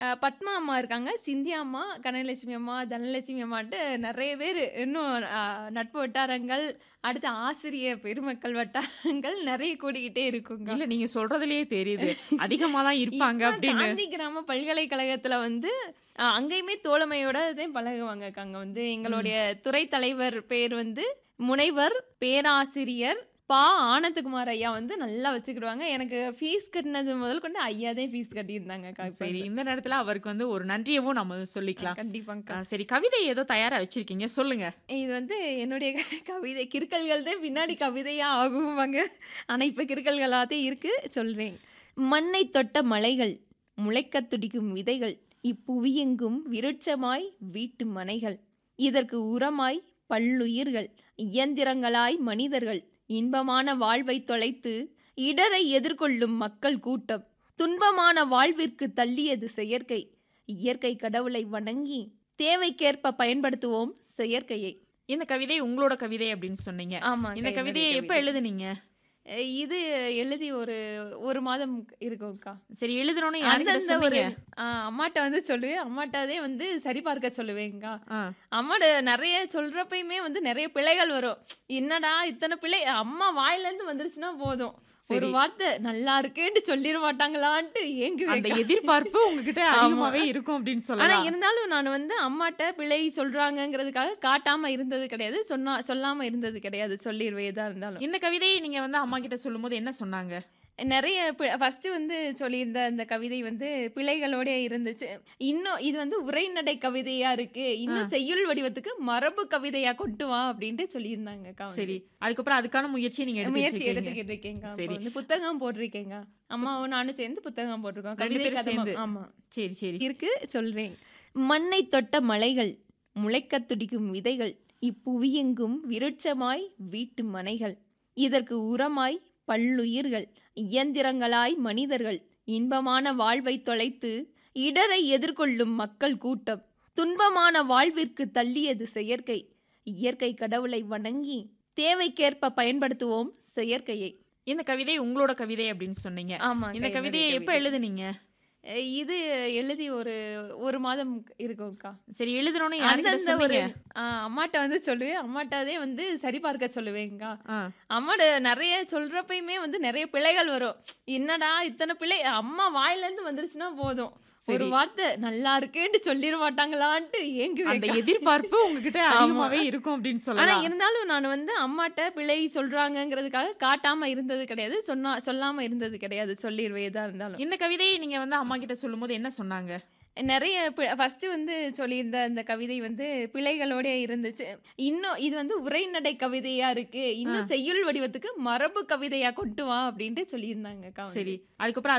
அ பத்மா அம்மா இருக்காங்க. சிந்தியா அம்மா, கனகலட்சுமி அம்மா, தனலட்சுமி அம்மான்ட்டு நெறைய பேரு இன்னும் அ நட்பு வட்டாரங்கள், அடுத்து ஆசிரிய பெருமக்கள் வட்டாரங்கள் நெறைய கூடிக்கிட்டே இருக்குங்க. இல்ல நீங்க சொல்றதிலேயே தெரியுது. அதிகமா தான் இருப்பாங்க இப்ப அப்படின்னு. காந்தி கிராம பல்கலைக்கழகத்துல வந்து அ அங்கேயுமே தோழமையோட தான் பழகுவாங்க. அங்க வந்து எங்களுடைய ம். துறை தலைவர் பேர் வந்து முனைவர் பேராசிரியர் பா. ஆனந்தகுமார் ஐயா வந்து நல்லா வச்சுக்கிடுவாங்க. எனக்கு ஃபீஸ் கட்டுனது முதல் கொண்டு ஐயா தான் ஃபீஸ் கட்டியிருந்தாங்கக்கா இப்ப சரி. வந்து. இந்த நேரத்துல அவருக்கு வந்து ஒரு நன்றியவும் நம்ம அ சொல்லிக்கலாம். ஆ கண்டிப்பாங்க்கா. சரி. கவிதை ஏதோ தயாரா வச்சிருக்கீங்க. சொல்லுங்க. இது வந்து என்னுடைய கவிதை கிறுக்கல்கள் தான் பின்னாடி கவிதையா ஆகும்பாங்க. ஆனா இப்ப கிறுக்கல்களாத்தே இருக்கு. சொல்றேன். மண்ணைத் தொட்ட மலைகள், முளைக்கத் துடிக்கும் விதைகள், இப்புவியெங்கும் விருட்சமாய் வீட்டு மனைகள், இதற்கு உரமாய் பல்லுயிர்கள், இயந்திரங்களாய் மனிதர்கள், இன்பமான வாழ்வைத் தொலைத்து இடரை எதிர்கொள்ளும் மக்கள் கூட்டம், துன்பமான வாழ்விற்கு தள்ளியது செயற்கை, இயற்கை கடவுளை வணங்கி தேவைக்கேற்ப பயன்படுத்துவோம் செயற்கையை. இந்த கவிதை உங்களோட கவிதை அப்படின்னு சொன்னீங்க. ஆமாங்க. இந்த என்னுடைய கவிதைய எப்ப கவிதை. எழுதுனீங்க? அ இது எழுதி ஒரு 1 மாதம் இருக்கும்க்கா. சரி. எழுதுனோனே யார்கிட்ட அந்தந்த ஒரு சொன்னீங்க? அ அம்மாட்ட வந்து சொல்லுவேன். அம்மாட்டதே வந்து சரிபார்க்க சொல்லுவேன்க்கா. ஆ. அம்மாட்ட நெறைய சொல்றப்பயுமே வந்து நெறைய பிழைகள் வரும். என்னடா இத்தன பிழை அம்மா வாயிலேருந்து வந்துருச்சுன்னா போதும். ஒரு சரி. வார்த்தை நல்லா இருக்கேன்ட்டு சொல்லிற மாட்டாங்களான்ட்டு அந்த ஏங்குவேன்க்கா. எதிர்பார்ப்பு உங்ககிட்ட ஆமா. அதிகமாவே இருக்கும் அப்படின்னு ஆனா சொல்லலாம். இருந்தாலும் நான் வந்து அம்மாட்ட பிழை சொல்றாங்கங்கிறதுக்காக காட்டாம இருந்தது கிடையாது. சொன்னா சொல்லாம இருந்தது கிடையாது. சொல்லிருவேன் எதா இருந்தாலும். இந்த கவிதையை நீங்க வந்து அம்மா கிட்ட சொல்லும்போது என்ன சொன்னாங்க? நெறைய பி ஃபர்ஸ்ட்டு வந்து சொல்லியிருந்த அந்த கவிதை வந்து பிழைகளோட இருந்துச்சு. இன்னும் இது வந்து உரைநடை கவிதையா இருக்கு. ஆ. இன்னும் செய்யுள் வடிவத்துக்கு மரபு கவிதையா கொண்டு வா அப்படின்ட்டு சொல்லியிருந்தாங்கக்கா சரி. வந்து. அதுக்கப்புறம் அதுக்கான முயற்சிய நீங்க எடுத்து முயற்சி வச்சிருக்கீங்க. எடுத்துக்கிட்டு இருக்கேன்க்கா. இப்ப சரி. வந்து புத்தகம் போட்டிருக்கேங்க. அம்மாவும் நானும் சேர்ந்து புத்தகம் போட்டிருக்கோம். 2 கவிதை பேரும் கதம்பம். சேர்ந்து. ஆமா. சரி, சரி. இருக்கு சொல்றேன். மண்ணைத் தொட்ட மலைகள், முளைக்கத் துடிக்கும் விதைகள், இப்புவியெங்கும் விருட்சமாய் வீட்டு மனைகள், இதற்கு உரமாய் பல்லுயிர்கள், இயந்திரங்களாய் மனிதர்கள், இன்பமான வாழ்வைத் தொலைத்து இடரை எதிர்கொள்ளும் மக்கள் கூட்டம், துன்பமான வாழ்விற்கு தள்ளியது செயற்கை, இயற்கை கடவுளை வணங்கி தேவைக்கேற்ப பயன்படுத்துவோம் செயற்கையை. இந்த கவிதை உங்களோட கவிதை அப்படின்னு சொன்னீங்க. ஆமாங்க. இந்த என்னுடைய கவிதைய எப்ப கவிதை. எழுதுனீங்க? அ இது எழுதி ஒரு 1 மாதம் இருக்கும்க்கா. சரி. எழுதுனோனே யார்கிட்ட அந்தந்த ஒரு சொன்னீங்க? அ அம்மாட்ட வந்து சொல்லுவேன். அம்மாட்டதே வந்து சரிபார்க்க சொல்லுவேன்க்கா. ஆ. அம்மாட்ட நெறைய சொல்றப்பயுமே வந்து நெறைய பிழைகள் வரும். என்னடா இத்தன பிழை அம்மா வாயிலேருந்து வந்துருச்சுன்னா போதும். ஒரு சரி. வார்த்தை நல்லா இருக்கேன்ட்டு சொல்லிற மாட்டாங்களான்ட்டு அந்த ஏங்குவேன்க்கா. எதிர்பார்ப்பு உங்ககிட்ட ஆமா. அதிகமாவே இருக்கும் அப்படின்னு ஆனா சொல்லலாம். இருந்தாலும் நான் வந்து அம்மாட்ட பிழை சொல்றாங்கங்கிறதுக்காக காட்டாம இருந்தது கிடையாது. சொன்னா சொல்லாம இருந்தது கிடையாது. சொல்லிருவேன் எதா இருந்தாலும். இந்த கவிதையை நீங்க வந்து அம்மா கிட்ட சொல்லும்போது என்ன சொன்னாங்க? நெறைய பி ஃபர்ஸ்ட்டு வந்து சொல்லியிருந்த அந்த கவிதை வந்து பிழைகளோட இருந்துச்சு. இன்னும் இது வந்து உரைநடை கவிதையா இருக்கு. ஆ. இன்னும் செய்யுள் வடிவத்துக்கு மரபு கவிதையா கொண்டு வா அப்படின்ட்டு சொல்லியிருந்தாங்கக்கா சரி. வந்து. அதுக்கப்புறம்